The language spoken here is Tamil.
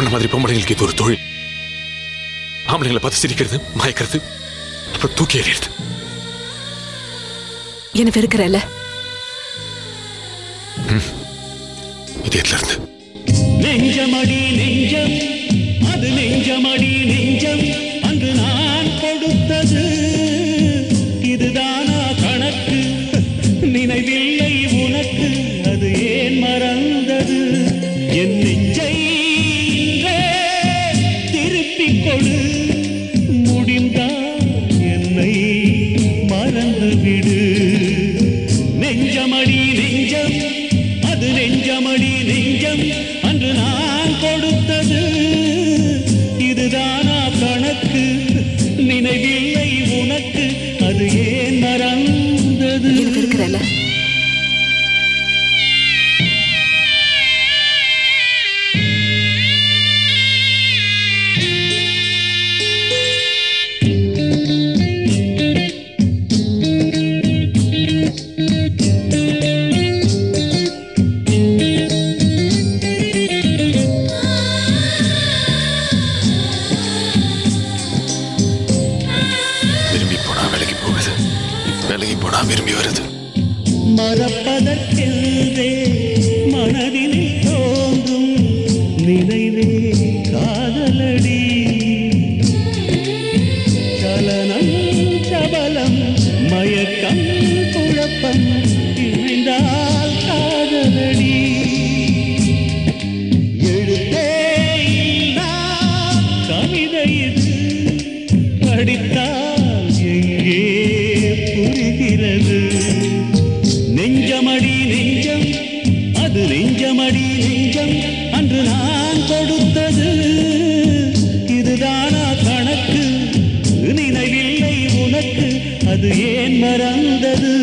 உங்களை மாதிரி பொம்பளைங்களுக்கு இது ஒரு தொழில் ஆம்பளைங்களை பார்த்து சிரிக்கிறது மயக்கிறது அப்புறம் தூக்கி எறியறது என்ன வெறுக்கிறல்ல இதயத்துல இருந்து நெஞ்சமடி நெஞ்சம் அது நெஞ்சமடி நெஞ்சம் அன்று நான் கொடுத்தது இதுதானா கணக்கு நினைவில்லை உனக்கு அது ஏன் மறந்தது என் நெஞ்சை இன்றே திருப்பிக் கொடு முடிந்தால் என்னை மறந்து விடு நெஞ்சமடி நெஞ்சம் அது நெஞ்சமடி நெஞ்சம் அன்று நான் கொடுத்தது இதுதானா கணக்கு நினைவில்லை உனக்கு அது ஏன் மறந்தது என்ன வெறுக்கிறல்ல விரும்பி போனா விலகி போகுது விலகி போனா விரும்பி வருது மறப்பதற்கென்றே மனதில் தோன்றும் நினைவே காதலடி சலனம் சபலம் மயக்கம் குழப்பம் இணைந்தால் காதலடி எழுத்தே இல்லா கவிதை இது படித்தால் எங்கே புரிகிறது நெஞ்சமடி நெஞ்சம் அது நெஞ்சமடி நெஞ்சம் அன்று நான் கொடுத்தது இதுதானா கணக்கு நினைவில்லை உனக்கு அது ஏன் மறந்தது